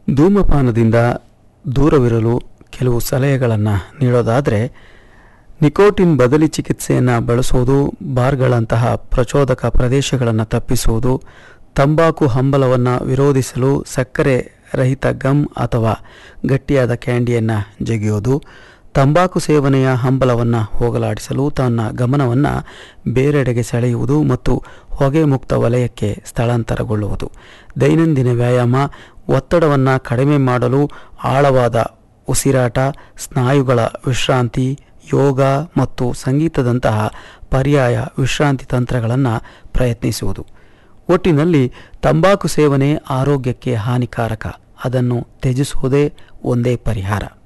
ಧೂಮಪಾನದಿಂದ ದೂರವಿರಲು ಕೆಲವು ಸಲಹೆಗಳನ್ನು ನೀಡೋದಾದರೆ ನಿಕೋಟಿನ್ ಬದಲಿ ಚಿಕಿತ್ಸೆಯನ್ನು ಬಳಸುವುದು ಬಾರ್ಗಳಂತಹ ಪ್ರಚೋದಕ ಪ್ರದೇಶಗಳನ್ನು ತಪ್ಪಿಸುವುದು ತಂಬಾಕು ಹಂಬಲವನ್ನು ವಿರೋಧಿಸಲು ಸಕ್ಕರೆ ರಹಿತ ಗಮ್ ಅಥವಾ ಗಟ್ಟಿಯಾದ ಕ್ಯಾಂಡಿಯನ್ನು ಜಗಿಯೋದು ತಂಬಾಕು ಸೇವನೆಯ ಹಂಬಲವನ್ನು ಹೋಗಲಾಡಿಸಲು ತನ್ನ ಗಮನವನ್ನು ಬೇರೆಡೆಗೆ ಸೆಳೆಯುವುದು ಮತ್ತು ಹೊಗೆ ಮುಕ್ತ ವಲಯಕ್ಕೆ ಸ್ಥಳಾಂತರಗೊಳ್ಳುವುದು ದೈನಂದಿನ ವ್ಯಾಯಾಮ ಒತ್ತಡವನ್ನು ಕಡಿಮೆ ಮಾಡಲು ಆಳವಾದ ಉಸಿರಾಟ ಸ್ನಾಯುಗಳ ವಿಶ್ರಾಂತಿ ಯೋಗ ಮತ್ತು ಸಂಗೀತದಂತಹ ಪರ್ಯಾಯ ವಿಶ್ರಾಂತಿ ತಂತ್ರಗಳನ್ನು ಪ್ರಯತ್ನಿಸುವುದು ಒಟ್ಟಿನಲ್ಲಿ ತಂಬಾಕು ಸೇವನೆ ಆರೋಗ್ಯಕ್ಕೆ ಹಾನಿಕಾರಕ ಅದನ್ನು ತ್ಯಜಿಸುವುದೇ ಒಂದೇ ಪರಿಹಾರ